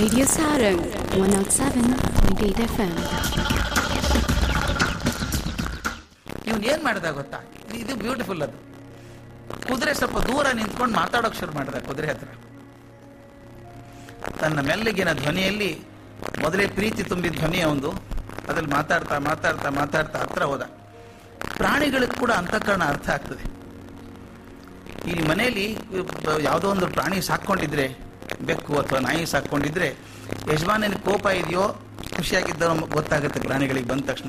Radio Sarang 107.8 FM. ಇವನು ಏನ್ ಮಾಡ್ದ ಗೊತ್ತಾ ಇದು- ಇದು ಬ್ಯೂಟಿಫುಲ್ ಅದು ಕುದುರೆ ಸ್ವಲ್ಪ ದೂರ ನಿಂತ್ಕೊಂಡು ಮಾತಾಡೋಕೆ ಶುರು ಮಾಡ್ದ ಕುದುರೆ ಹತ್ರ ತನ್ನ ಮೆಲ್ಲಗಿನ ಧ್ವನಿಯಲ್ಲಿ ಮೊದಲೇ ಪ್ರೀತಿ ತುಂಬಿದ ಧ್ವನಿ ಒಂದು ಅದ್ರಲ್ಲಿ ಮಾತಾಡ್ತಾ ಮಾತಾಡ್ತಾ ಮಾತಾಡ್ತಾ ಹತ್ರ ಹೋದ ಪ್ರಾಣಿಗಳಿಗೆ ಕೂಡ ಅಂತಃಕರಣ ಅರ್ಥ ಆಗ್ತದೆ ಈ ಮನೆಯಲ್ಲಿ ಯಾವುದೋ ಒಂದು ಪ್ರಾಣಿ ಸಾಕೊಂಡಿದ್ರೆ ಬೆಕ್ಕು ಅಥವಾ ನಾಯಿ ಸಾಕೊಂಡಿದ್ರೆ ಯಜಮಾನನಿಗೆ ಕೋಪ ಇದೆಯೋ ಖುಷಿಯಾಗಿದ್ದೋ ಗೊತ್ತಾಗುತ್ತೆ ಪ್ರಾಣಿಗಳಿಗೆ ಬಂದ ತಕ್ಷಣ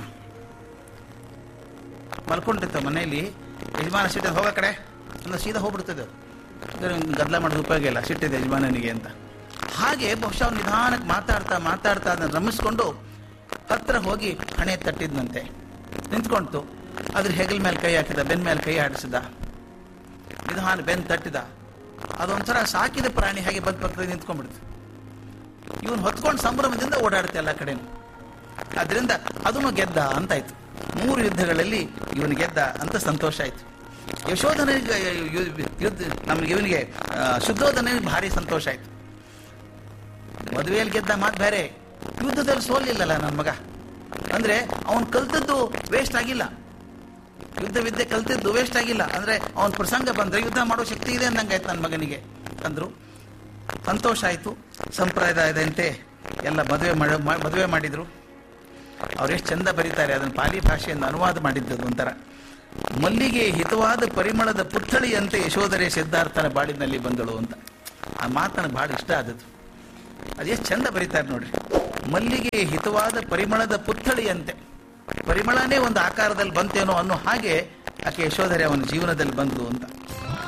ಮಲ್ಕೊಂಡಿರ್ತ ಮನೆಯಲ್ಲಿ ಯಜಮಾನ ಸಿಟ್ಟಿದ ಹೋಗೋ ಕಡೆ ಅಂದ್ರೆ ಸೀದಾ ಹೋಗ್ಬಿಡ್ತದೆ ಅದು. ಅಂದ್ರೆ ಗದ್ದಲ ಮಾಡೋದು ಉಪಯೋಗ ಇಲ್ಲ ಸಿಟ್ಟಿದೆ ಯಜಮಾನನಿಗೆ ಅಂತ ಹಾಗೆ ಬಹುಶಃ ಅವ್ನು ನಿಧಾನಕ್ಕೆ ಮಾತಾಡ್ತಾ ಮಾತಾಡ್ತಾ ಅದನ್ನ ರಮಿಸ್ಕೊಂಡು ಹತ್ರ ಹೋಗಿ ಹಣೆ ತಟ್ಟಿದ್ನಂತೆ ನಿಂತ್ಕೊಂತು ಅದ್ರ ಹೆಗಲ ಮೇಲೆ ಕೈ ಹಾಕಿದ ಬೆನ್ ಮೇಲೆ ಕೈ ಆಡಿಸಿದ ನಿಧಾನ ಬೆನ್ ತಟ್ಟಿದ ಅದೊಂಥರ ಸಾಕಿದ ಪ್ರಾಣಿ ಹಾಗೆ ಬಂದ್ ಪಕ್ಕದಲ್ಲಿ ನಿಂತ್ಕೊಂಡ್ಬಿಡ್ತು ಇವನು ಹೊತ್ಕೊಂಡು ಸಂಭ್ರಮದಿಂದ ಓಡಾಡುತ್ತೆ ಎಲ್ಲ ಕಡೆನೂ ಅದರಿಂದ ಅದನ್ನು ಗೆದ್ದ ಅಂತಾಯ್ತು ಮೂರು ಯುದ್ಧಗಳಲ್ಲಿ ಇವನು ಗೆದ್ದ ಅಂತ ಸಂತೋಷ ಆಯ್ತು ಯಶೋಧನಿಗೆ ಯು- ಯುದ್ಧ ನಮ್ಗೆ ಇವನಿಗೆ ಆ, ಶುದ್ಧೋಧನಿಗೆ ಭಾರಿ ಸಂತೋಷ ಆಯ್ತು ಮದುವೆಯಲ್ಲಿ ಗೆದ್ದ ಮಾತು ಬೇರೆ ಯುದ್ಧದಲ್ಲಿ ಸೋಲಿಲ್ಲಲ್ಲ ನನ್ನ ಮಗ ಅಂದ್ರೆ ಅವನು ಕಲ್ತದ್ದು ವೇಸ್ಟ್ ಆಗಿಲ್ಲ ಯುದ್ಧ ವಿದ್ಯೆ ಕಲ್ತಿದ್ದು ವೇಸ್ಟ್ ಆಗಿಲ್ಲ ಅಂದ್ರೆ ಅವನ ಪ್ರಸಂಗ ಬಂದ್ರೆ ಯುದ್ಧ ಮಾಡೋ ಶಕ್ತಿ ಇದೆ ಅಂದಂಗಾಯ್ತು ನನ್ನ ಮಗನಿಗೆ ಅಂದ್ರು ಸಂತೋಷ ಆಯ್ತು ಸಂಪ್ರದಾಯದಂತೆ ಎಲ್ಲ ಮದುವೆ ಮಾಡ ಮಾ- ಮದುವೆ ಮಾಡಿದ್ರು ಅವ್ರು ಎಷ್ಟು ಚಂದ ಬರೀತಾರೆ ಅದನ್ನ ಪಾಲಿ ಭಾಷೆಯಿಂದ ಅನುವಾದ ಮಾಡಿದ್ದದು ಒಂಥರ ಮಲ್ಲಿಗೆ ಹಿತವಾದ ಪರಿಮಳದ ಪುತ್ಥಳಿಯಂತೆ ಯಶೋಧರೆ ಸಿದ್ಧಾರ್ಥನ ಬಾಳಿನಲ್ಲಿ ಬಂದಳು ಅಂತ ಆ ಮಾತು ನನಗೆ ಬಹಳ ಇಷ್ಟ ಆದದ್ದು ಅದೆಷ್ಟು ಚಂದ ಬರೀತಾರೆ ನೋಡ್ರಿ ಮಲ್ಲಿಗೆ ಹಿತವಾದ ಪರಿಮಳದ ಪುತ್ಥಳಿಯಂತೆ ಪರಿಮಳನೇ ಒಂದು ಆಕಾರದಲ್ಲಿ ಬಂತೇನೋ ಅನ್ನೋ ಹಾಗೆ ಆಕೆ ಯಶೋಧರೆ ಅವನ ಜೀವನದಲ್ಲಿ ಬಂತು ಅಂತ